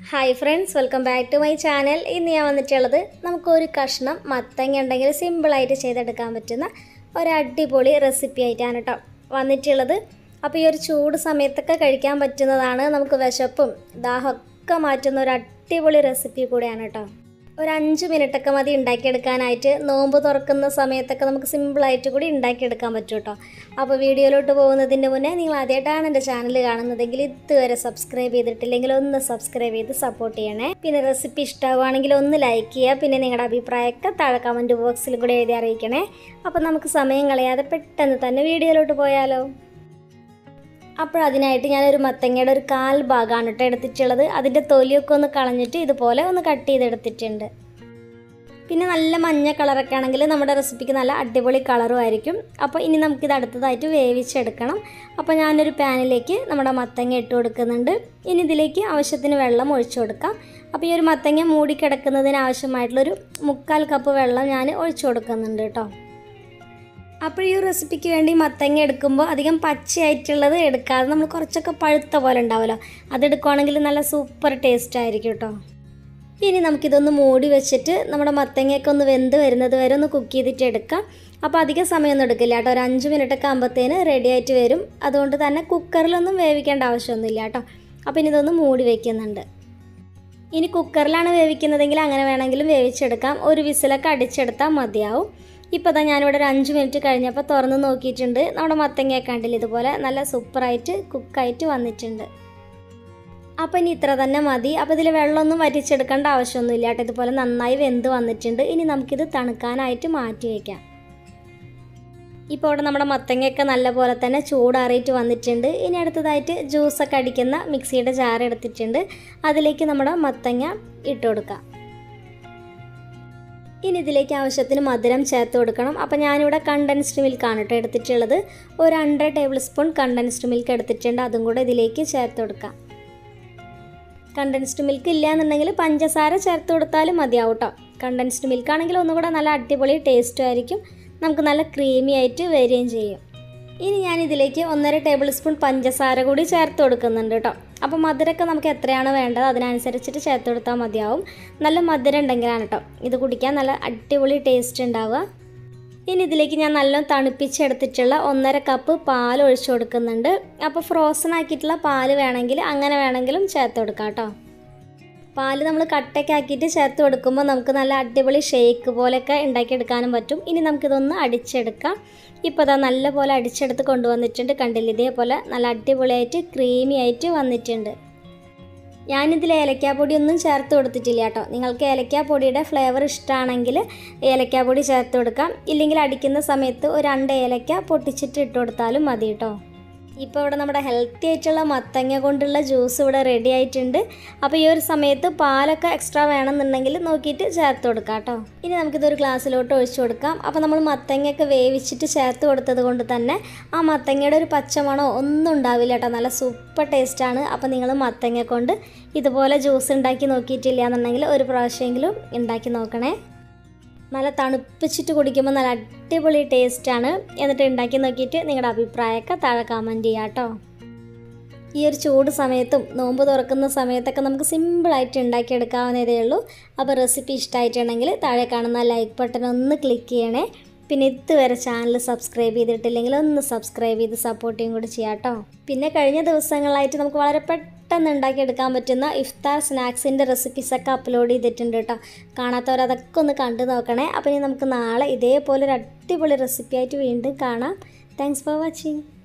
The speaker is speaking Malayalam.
hi friends welcome back to my channel ഇന്ന് ഞാൻ വന്നിട്ടുള്ളത് നമുക്കൊരു കഷ്ണം മത്തങ്ങ ഉണ്ടെങ്കിൽ സിമ്പിളായിട്ട് ചെയ്തെടുക്കാൻ പറ്റുന്ന ഒരു അടിപൊളി റെസിപ്പി ആയിട്ടാണ് കേട്ടോ വന്നിട്ടുള്ളത് അപ്പോൾ ഈ ഒരു ചൂട് സമയത്തൊക്കെ കഴിക്കാൻ പറ്റുന്നതാണ് നമുക്ക് വിശപ്പും ദാഹമൊക്കെ മാറ്റുന്ന ഒരു അടിപൊളി റെസിപ്പി കൂടെയാണ് കേട്ടോ ഒരു അഞ്ച് മിനിറ്റൊക്കെ മതി ഉണ്ടാക്കിയെടുക്കാനായിട്ട് നോമ്പ് തുറക്കുന്ന സമയത്തൊക്കെ നമുക്ക് സിമ്പിളായിട്ട് കൂടി ഉണ്ടാക്കിയെടുക്കാൻ പറ്റും കേട്ടോ അപ്പോൾ വീഡിയോയിലോട്ട് പോകുന്നതിൻ്റെ മുന്നേ നിങ്ങൾ ആദ്യമായിട്ടാണ് എൻ്റെ ചാനൽ കാണുന്നതെങ്കിൽ ഇതുവരെ സബ്സ്ക്രൈബ് ചെയ്തിട്ടില്ലെങ്കിൽ ഒന്ന് സബ്സ്ക്രൈബ് ചെയ്ത് സപ്പോർട്ട് ചെയ്യണേ പിന്നെ റെസിപ്പി ഇഷ്ടമാവുകയാണെങ്കിൽ ഒന്ന് ലൈക്ക് ചെയ്യുക പിന്നെ നിങ്ങളുടെ അഭിപ്രായമൊക്കെ താഴെ കമൻറ്റ് ബോക്സിൽ കൂടി എഴുതി അറിയിക്കണേ അപ്പോൾ നമുക്ക് സമയം കളയാതെ പെട്ടെന്ന് തന്നെ വീഡിയോയിലോട്ട് പോയാലോ അപ്പോൾ അതിനായിട്ട് ഞാനൊരു മത്തങ്ങയുടെ ഒരു കാൽ ഭാഗമാണ് കേട്ടോ എടുത്തിട്ടുള്ളത് അതിൻ്റെ തൊലിയൊക്കെ ഒന്ന് കളഞ്ഞിട്ട് ഇതുപോലെ ഒന്ന് കട്ട് ചെയ്തെടുത്തിട്ടുണ്ട് പിന്നെ നല്ല മഞ്ഞ കളറൊക്കെ ആണെങ്കിൽ നമ്മുടെ റെസിപ്പിക്ക് നല്ല അടിപൊളി കളറും ആയിരിക്കും അപ്പോൾ ഇനി നമുക്കിത് അടുത്തതായിട്ട് വേവിച്ചെടുക്കണം അപ്പോൾ ഞാനൊരു പാനിലേക്ക് നമ്മുടെ മത്തങ്ങ ഇട്ട് കൊടുക്കുന്നുണ്ട് ഇനി ഇതിലേക്ക് ആവശ്യത്തിന് വെള്ളം ഒഴിച്ചു കൊടുക്കാം അപ്പോൾ ഈ ഒരു മത്തങ്ങ മൂടിക്കിടക്കുന്നതിന് ആവശ്യമായിട്ടുള്ളൊരു മുക്കാൽ കപ്പ് വെള്ളം ഞാൻ ഒഴിച്ചു കൊടുക്കുന്നുണ്ട് കേട്ടോ അപ്പോൾ ഈ റെസിപ്പിക്ക് വേണ്ടി മത്തങ്ങ എടുക്കുമ്പോൾ അധികം പച്ചയായിട്ടുള്ളത് എടുക്കാതെ നമ്മൾ കുറച്ചൊക്കെ പഴുത്ത പോലെ ഉണ്ടാവുമല്ലോ അതെടുക്കുവാണെങ്കിൽ നല്ല സൂപ്പർ ടേസ്റ്റ് ആയിരിക്കും കേട്ടോ ഇനി നമുക്കിതൊന്ന് മൂടി വെച്ചിട്ട് നമ്മുടെ മത്തങ്ങയൊക്കെ ഒന്ന് വെന്ത് വരുന്നത് വരെ ഒന്ന് കുക്ക് ചെയ്തിട്ട് എടുക്കാം അപ്പോൾ അധികം സമയമൊന്നും എടുക്കില്ല കേട്ടോ ഒരു അഞ്ച് മിനിറ്റൊക്കെ ആകുമ്പോഴത്തേന് റെഡി ആയിട്ട് വരും അതുകൊണ്ട് തന്നെ കുക്കറിലൊന്നും വേവിക്കേണ്ട ആവശ്യമൊന്നുമില്ല കേട്ടോ അപ്പോൾ ഇനി ഇതൊന്ന് മൂടി വയ്ക്കുന്നുണ്ട് ഇനി കുക്കറിലാണ് വേവിക്കുന്നതെങ്കിൽ അങ്ങനെ വേണമെങ്കിലും വേവിച്ചെടുക്കാം ഒരു വിസിലൊക്കെ അടിച്ചെടുത്താൽ മതിയാവും ഇപ്പോൾ തന്നെ ഞാനിവിടെ ഒരു അഞ്ച് മിനിറ്റ് കഴിഞ്ഞപ്പോൾ തുറന്ന് നോക്കിയിട്ടുണ്ട് നമ്മുടെ മത്തങ്ങയൊക്കെ കണ്ടില്ല ഇതുപോലെ നല്ല സൂപ്പറായിട്ട് കുക്കായിട്ട് വന്നിട്ടുണ്ട് അപ്പോൾ ഇനി ഇത്ര തന്നെ മതി അപ്പോൾ ഇതിൽ വെള്ളമൊന്നും വറ്റിച്ചെടുക്കേണ്ട ആവശ്യമൊന്നുമില്ല കേട്ടോ ഇതുപോലെ നന്നായി വെന്ത് വന്നിട്ടുണ്ട് ഇനി നമുക്കിത് തണുക്കാനായിട്ട് മാറ്റി വയ്ക്കാം ഇപ്പോൾ ഇവിടെ നമ്മുടെ മത്തങ്ങയൊക്കെ നല്ലപോലെ തന്നെ ചൂടാറിയിട്ട് വന്നിട്ടുണ്ട് ഇനി അടുത്തതായിട്ട് ജ്യൂസൊക്കെ അടിക്കുന്ന മിക്സിയുടെ ജാർ എടുത്തിട്ടുണ്ട് അതിലേക്ക് നമ്മുടെ മത്തങ്ങ ഇട്ട് കൊടുക്കാം ഇനി ഇതിലേക്ക് ആവശ്യത്തിന് മധുരം ചേർത്ത് കൊടുക്കണം അപ്പോൾ ഞാനിവിടെ കണ്ടൻസ്ഡ് മിൽക്കാണ് കേട്ടോ എടുത്തിട്ടുള്ളത് ഒരു രണ്ടര ടേബിൾ സ്പൂൺ കണ്ടൻസ്ഡ് മിൽക്ക് എടുത്തിട്ടുണ്ട് അതും കൂടെ ഇതിലേക്ക് ചേർത്ത് കൊടുക്കാം കണ്ടൻസ്ഡ് മിൽക്ക് ഇല്ല എന്നുണ്ടെങ്കിൽ പഞ്ചസാര ചേർത്ത് കൊടുത്താലും മതിയാവും കേട്ടോ കണ്ടൻസ്ഡ് മിൽക്ക് ആണെങ്കിൽ ഒന്നുകൂടെ നല്ല അടിപൊളി ടേസ്റ്റും ആയിരിക്കും നമുക്ക് നല്ല ക്രീമി ആയിട്ട് വരികയും ചെയ്യും ഇനി ഞാൻ ഇതിലേക്ക് ഒന്നര ടേബിൾ സ്പൂൺ പഞ്ചസാര കൂടി ചേർത്ത് കൊടുക്കുന്നുണ്ട് കേട്ടോ അപ്പോൾ മധുരമൊക്കെ നമുക്ക് എത്രയാണ് വേണ്ടത് അതിനനുസരിച്ചിട്ട് ചേർത്ത് കൊടുത്താൽ മതിയാവും നല്ല മധുരം ഉണ്ടെങ്കിലാണ് കേട്ടോ ഇത് കുടിക്കാൻ നല്ല അടിപൊളി ടേസ്റ്റ് ഉണ്ടാവുക ഇനി ഇതിലേക്ക് ഞാൻ നല്ലോണം തണുപ്പിച്ചെടുത്തിട്ടുള്ള ഒന്നര കപ്പ് പാൽ ഒഴിച്ചു കൊടുക്കുന്നുണ്ട് അപ്പോൾ ഫ്രോസൺ ആക്കിയിട്ടുള്ള പാല് വേണമെങ്കിൽ അങ്ങനെ വേണമെങ്കിലും ചേർത്ത് കൊടുക്കാം കേട്ടോ പാല് നമ്മൾ കട്ടയൊക്കെ ആക്കിയിട്ട് ചേർത്ത് കൊടുക്കുമ്പോൾ നമുക്ക് നല്ല അടിപൊളി ഷേക്ക് പോലെയൊക്കെ ഉണ്ടാക്കിയെടുക്കാനും പറ്റും ഇനി നമുക്കിതൊന്ന് അടിച്ചെടുക്കാം ഇപ്പോൾ അതാ നല്ല പോലെ അടിച്ചെടുത്ത് കൊണ്ടുവന്നിട്ടുണ്ട് കണ്ടില്ല ഇതേപോലെ നല്ല അടിപൊളിയായിട്ട് ക്രീമി ആയിട്ട് വന്നിട്ടുണ്ട് ഞാനിതിൽ ഏലക്കാപ്പൊടി ഒന്നും ചേർത്ത് കൊടുത്തിട്ടില്ല കേട്ടോ നിങ്ങൾക്ക് ഏലക്കാപ്പൊടിയുടെ ഫ്ലേവർ ഇഷ്ടമാണെങ്കിൽ ഏലക്കാപ്പൊടി ചേർത്ത് കൊടുക്കാം ഇല്ലെങ്കിൽ അടിക്കുന്ന സമയത്ത് ഒരു രണ്ട് ഏലക്ക പൊട്ടിച്ചിട്ട് ഇട്ട് കൊടുത്താലും മതി കേട്ടോ ഇപ്പോൾ ഇവിടെ നമ്മുടെ ഹെൽത്തി ആയിട്ടുള്ള മത്തങ്ങ കൊണ്ടുള്ള ജ്യൂസ് ഇവിടെ റെഡി ആയിട്ടുണ്ട് അപ്പോൾ ഈ ഒരു സമയത്ത് പാലൊക്കെ എക്സ്ട്രാ വേണമെന്നുണ്ടെങ്കിൽ നോക്കിയിട്ട് ചേർത്ത് കൊടുക്കാം കേട്ടോ ഇനി നമുക്കിതൊരു ഗ്ലാസ്സിലോട്ട് ഒഴിച്ചു കൊടുക്കാം അപ്പോൾ നമ്മൾ മത്തങ്ങയൊക്കെ വേവിച്ചിട്ട് ചേർത്ത് കൊടുത്തത് കൊണ്ട് തന്നെ ആ മത്തങ്ങയുടെ ഒരു പച്ചമണോ ഒന്നും ഉണ്ടാവില്ല കേട്ടോ നല്ല സൂപ്പർ ടേസ്റ്റാണ് അപ്പോൾ നിങ്ങൾ മത്തങ്ങ കൊണ്ട് ഇതുപോലെ ജ്യൂസ് ഉണ്ടാക്കി നോക്കിയിട്ടില്ല എന്നുണ്ടെങ്കിൽ ഒരു പ്രാവശ്യമെങ്കിലും ഉണ്ടാക്കി നോക്കണേ നല്ല തണുപ്പിച്ചിട്ട് കുടിക്കുമ്പോൾ നല്ല അടിപൊളി ടേസ്റ്റാണ് എന്നിട്ട് ഉണ്ടാക്കി നോക്കിയിട്ട് നിങ്ങളുടെ അഭിപ്രായമൊക്കെ താഴെ കമൻറ്റ് ചെയ്യാം കേട്ടോ ഈ ഒരു ചൂട് സമയത്തും നോമ്പ് തുറക്കുന്ന സമയത്തൊക്കെ നമുക്ക് സിമ്പിളായിട്ട് ഉണ്ടാക്കിയെടുക്കാവുന്നതേ ഉള്ളൂ അപ്പോൾ റെസിപ്പി ഇഷ്ടമായിട്ടുണ്ടെങ്കിൽ താഴെ കാണുന്ന ലൈക്ക് ബട്ടൺ ഒന്ന് ക്ലിക്ക് ചെയ്യണേ പിന്നെ ഇതുവരെ ചാനൽ സബ്സ്ക്രൈബ് ചെയ്തിട്ടില്ലെങ്കിൽ ഒന്ന് സബ്സ്ക്രൈബ് ചെയ്ത് സപ്പോർട്ടിങ് കൂടി ചെയ്യാം കേട്ടോ പിന്നെ കഴിഞ്ഞ ദിവസങ്ങളായിട്ട് നമുക്ക് വളരെ പെട്ടെന്ന് ഉണ്ടാക്കിയെടുക്കാൻ പറ്റുന്ന ഇഫ്താർ സ്നാക്സിൻ്റെ റെസിപ്പീസൊക്കെ അപ്ലോഡ് ചെയ്തിട്ടുണ്ട് കേട്ടോ കാണാത്തവർ അതൊക്കെ ഒന്ന് കണ്ടു നോക്കണേ അപ്പോൾ ഇനി നമുക്ക് നാളെ ഇതേപോലെ ഒരു അടിപൊളി റെസിപ്പി ആയിട്ട് വീണ്ടും കാണാം താങ്ക്സ് ഫോർ വാച്ചിങ്